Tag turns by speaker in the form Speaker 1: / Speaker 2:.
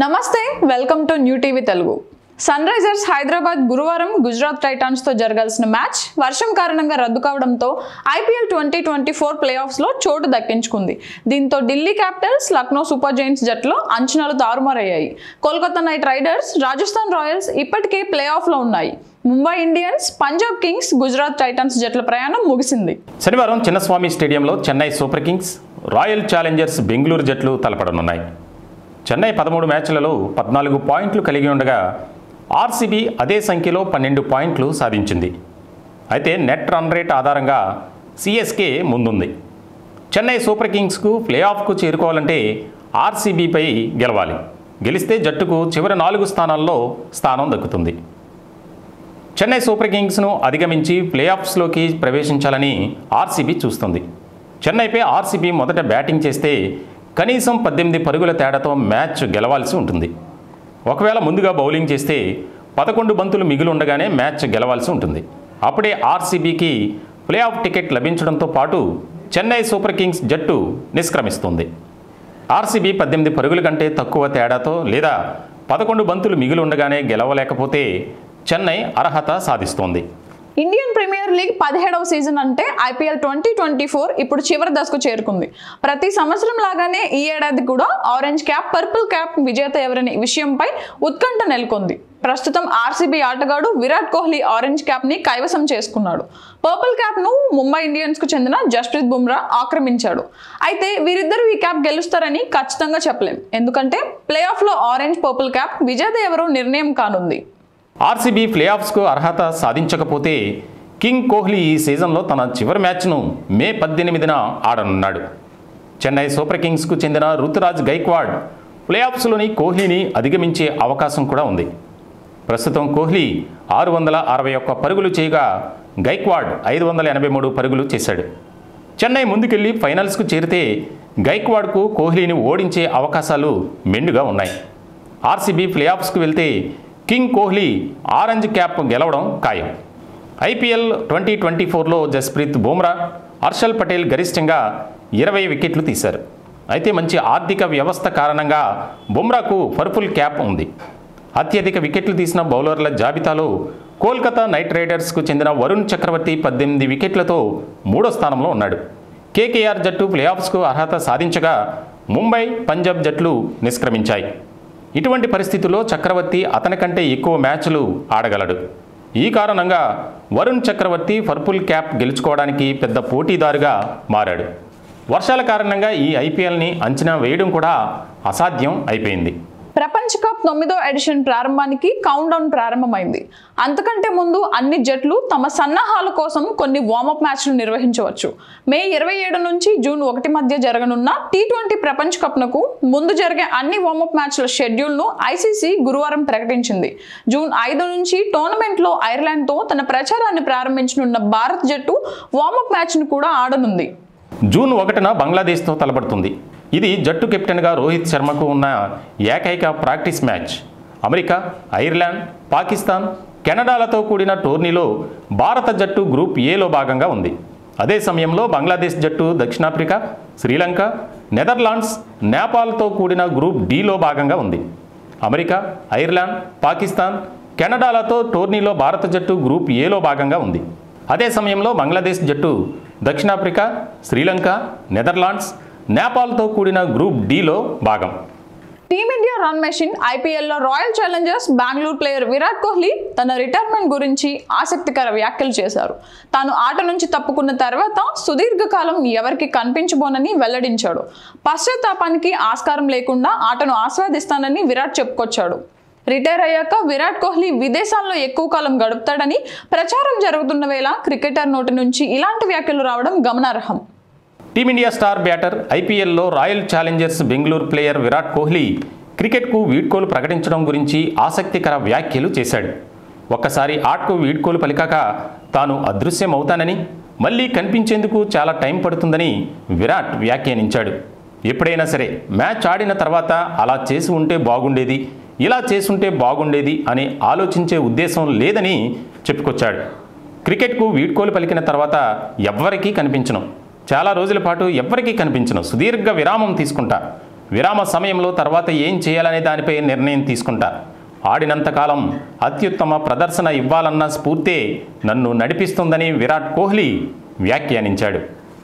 Speaker 1: నమస్తే welcome to new TV Telugu Sunrisers Hyderabad గురువారం Gujarat Titans తో జరగాల్సిన మ్యాచ్ వర్షం కారణంగా రద్దు కావడంతో IPL twenty twenty four playoffs లో చోటు దక్కించుకుంది దీంతో Delhi Capitals Lucknow Super Giants జట్లు అంచనాలు తారుమారయ్యాయి Kolkata Knight Riders Rajasthan Royals ఇప్పటికే ప్లే ఆఫ్ లో ఉన్నాయి Mumbai Indians Punjab Kings Gujarat Titans జట్ల ప్రయాణం ముగిసింది
Speaker 2: శనివారం చిన్నస్వామి స్టేడియంలో Chennai Super Kings Royal Challengers Bengaluru జట్లు తలపడనున్నాయి చెన్నై పదమూడు మ్యాచ్లలో పద్నాలుగు పాయింట్లు కలిగి ఉండగా ఆర్సీబీ అదే సంఖ్యలో పన్నెండు పాయింట్లు సాధించింది అయితే నెట్ రన్ రేట్ ఆధారంగా సిఎస్కే ముందుంది చెన్నై సూపర్ కింగ్స్కు ప్లే ఆఫ్కు చేరుకోవాలంటే ఆర్సీబీపై గెలవాలి గెలిస్తే జట్టుకు చివరి నాలుగు స్థానాల్లో స్థానం దక్కుతుంది చెన్నై సూపర్ కింగ్స్ను అధిగమించి ప్లే ఆఫ్స్లోకి ప్రవేశించాలని ఆర్సీబీ చూస్తుంది చెన్నైపై ఆర్సీబీ మొదట బ్యాటింగ్ చేస్తే కనీసం పద్దెనిమిది పరుగుల తేడాతో మ్యాచ్ గెలవాల్సి ఉంటుంది ఒకవేళ ముందుగా బౌలింగ్ చేస్తే పదకొండు బంతులు మిగిలి ఉండగానే మ్యాచ్ గెలవాల్సి ఉంటుంది అప్పుడే ఆర్సీబీకి ప్లే ఆఫ్ టికెట్ లభించడంతో పాటు చెన్నై సూపర్ కింగ్స్ జట్టు నిష్క్రమిస్తుంది ఆర్సీబీ పద్దెనిమిది పరుగుల కంటే తక్కువ తేడాతో లేదా పదకొండు బంతులు మిగిలి ఉండగానే గెలవలేకపోతే చెన్నై అర్హత సాధిస్తోంది
Speaker 1: ఇండియన్ ప్రీమియర్ లీగ్ పదిహేడవ సీజన్ అంటే ఐపీఎల్ ట్వంటీ ట్వంటీ ఫోర్ ఇప్పుడు చివరి దశకు చేరుకుంది ప్రతి సంవత్సరం లాగానే ఈ ఏడాది కూడా ఆరెంజ్ క్యాప్ పర్పుల్ క్యాప్ విజేత ఎవరనే విషయంపై ఉత్కంఠ నెలకొంది ప్రస్తుతం ఆర్సీబీ ఆటగాడు విరాట్ కోహ్లీ ఆరెంజ్ క్యాప్ ని కైవసం చేసుకున్నాడు పర్పుల్ క్యాప్ ను ముంబై ఇండియన్స్ కు చెందిన జస్ప్రీత్ బుమ్రా ఆక్రమించాడు అయితే వీరిద్దరూ ఈ క్యాప్ గెలుస్తారని ఖచ్చితంగా చెప్పలేం ఎందుకంటే ప్లే ఆఫ్ లో ఆరెంజ్ పర్పుల్ క్యాప్ విజేత ఎవరో నిర్ణయం కానుంది
Speaker 2: ఆర్సీబీ ప్లే ఆఫ్స్కు అర్హత సాధించకపోతే కింగ్ కోహ్లీ ఈ సీజన్లో తన చివరి మ్యాచ్ను మే పద్దెనిమిదిన ఆడనున్నాడు చెన్నై సూపర్ కింగ్స్కు చెందిన రుతురాజ్ గైక్వాడ్ ప్లే ఆఫ్స్లోని కోహ్లీని అధిగమించే అవకాశం కూడా ఉంది ప్రస్తుతం కోహ్లీ ఆరు వందల అరవై ఒక్క పరుగులు చేయగా గైక్వాడ్ ఐదు వందల ఎనభై మూడు పరుగులు చేశాడు చెన్నై ముందుకెళ్లి ఫైనల్స్కు చేరితే గైక్వాడ్కు కోహ్లీని ఓడించే అవకాశాలు మెండుగా ఉన్నాయి ఆర్సీబీ ప్లే ఆఫ్స్కు వెళ్తే కింగ్ కోహ్లీ ఆరెంజ్ క్యాప్ గెలవడం ఖాయం ఐపీఎల్ ట్వంటీ ట్వంటీ ఫోర్లో జస్ప్రీత్ బుమ్రా హర్షల్ పటేల్ గరిష్టంగా ఇరవై వికెట్లు తీశారు అయితే మంచి ఆర్థిక వ్యవస్థ కారణంగా బుమ్రాకు పర్పుల్ క్యాప్ ఉంది అత్యధిక వికెట్లు తీసిన బౌలర్ల జాబితాలో కోల్కతా నైట్ రైడర్స్కు చెందిన వరుణ్ చక్రవర్తి పద్దెనిమిది వికెట్లతో మూడో స్థానంలో ఉన్నాడు కేకేఆర్ జట్టు ప్లే ఆఫ్స్కు అర్హత సాధించగా ముంబై పంజాబ్ జట్లు నిష్క్రమించాయి ఇటువంటి పరిస్థితుల్లో చక్రవర్తి అతని కంటే ఎక్కువ మ్యాచ్లు ఆడగలడు ఈ కారణంగా వరుణ్ చక్రవర్తి పర్పుల్ క్యాప్ గెలుచుకోవడానికి పెద్ద పోటీదారుగా మారాడు వర్షాల కారణంగా ఈ ఐపీఎల్ని అంచనా వేయడం కూడా అసాధ్యం అయిపోయింది
Speaker 1: ప్రపంచ కప్ తొమ్మిదో ఎడిషన్ ప్రారంభానికి కౌంట్ డౌన్ ప్రారంభమైంది అంతకంటే ముందు అన్ని జట్లు తమ సన్నాహాల కోసం కొన్ని వార్మప్ మ్యాచ్లు నిర్వహించవచ్చు మే ఇరవై ఏడు నుంచి జూన్ ఒకటి మధ్య జరగనున్న టీ ట్వంటీ ప్రపంచ కప్నకు ముందు జరిగే అన్ని వార్మప్ మ్యాచ్ల షెడ్యూల్ను ఐసీసీ గురువారం ప్రకటించింది జూన్ ఐదు నుంచి టోర్నమెంట్లో ఐర్లాండ్తో తన ప్రచారాన్ని ప్రారంభించనున్న భారత్ జట్టు వార్మప్ మ్యాచ్ను కూడా ఆడనుంది
Speaker 2: జూన్ ఒకటిన బంగ్లాదేశ్తో తలపడుతుంది ఇది జట్టు కెప్టెన్గా రోహిత్ శర్మకు ఉన్న ఏకైక practice match America Ireland Pakistan కెనడాలతో కూడిన టోర్నీలో భారత జట్టు గ్రూప్ ఏలో భాగంగా ఉంది అదే సమయంలో బంగ్లాదేశ్ జట్టు దక్షిణాఫ్రికా శ్రీలంక నెదర్లాండ్స్ నేపాల్తో కూడిన గ్రూప్ డిలో భాగంగా ఉంది అమెరికా ఐర్లాండ్ పాకిస్తాన్ కెనడాలతో టోర్నీలో భారత జట్టు గ్రూప్ ఏలో భాగంగా ఉంది అదే సమయంలో బంగ్లాదేశ్ జట్టు దక్షిణాఫ్రికా శ్రీలంక నెదర్లాండ్స్ నేపాల్తో కూడిన గ్రూప్ డిలో భాగం
Speaker 1: టీమిండియా రన్ మెషిన్ ఐపీఎల్లో Royal Challengers Bengaluru player Virat Kohli తన రిటైర్మెంట్ గురించి ఆసక్తికర వ్యాఖ్యలు చేశారు తాను ఆట నుంచి తప్పుకున్న తర్వాత సుదీర్ఘకాలం ఎవరికి కనిపించబోనని వెల్లడించాడు పశ్చాత్తాపానికి ఆస్కారం లేకుండా ఆటను ఆస్వాదిస్తానని విరాట్ చెప్పుకొచ్చాడు రిటైర్ అయ్యాక విరాట్ కోహ్లీ విదేశాల్లో ఎక్కువ కాలం గడుపుతాడని ప్రచారం జరుగుతున్న వేళ క్రికెటర్ నోటి నుంచి ఇలాంటి వ్యాఖ్యలు రావడం గమనార్హం
Speaker 2: టీమిండియా స్టార్ బ్యాటర్ ఐపీఎల్లో Royal Challengers Bengaluru player Virat Kohli క్రికెట్కు వీడ్కోలు ప్రకటించడం గురించి ఆసక్తికర వ్యాఖ్యలు చేశాడు ఒక్కసారి ఆటకు వీడ్కోలు పలికాక తాను అదృశ్యమవుతానని మళ్ళీ కనిపించేందుకు చాలా టైం పడుతుందని విరాట్ వ్యాఖ్యానించాడు ఎప్పుడైనా సరే మ్యాచ్ ఆడిన తర్వాత అలా చేసి ఉంటే బాగుండేది ఇలా చేసుంటే బాగుండేది అని ఆలోచించే ఉద్దేశం లేదని చెప్పుకొచ్చాడు క్రికెట్కు వీడ్కోలు పలికిన తర్వాత ఎవ్వరికీ కనిపించను చాలా రోజుల పాటు ఎవ్వరికీ కనిపించను సుదీర్ఘ విరామం తీసుకుంటా విరామ సమయంలో తర్వాత ఏం చేయాలనే దానిపై నిర్ణయం తీసుకుంటా ఆడినంతకాలం అత్యుత్తమ ప్రదర్శన ఇవ్వాలన్న స్ఫూర్తే నన్ను నడిపిస్తుందని విరాట్ కోహ్లీ వ్యాఖ్యానించాడు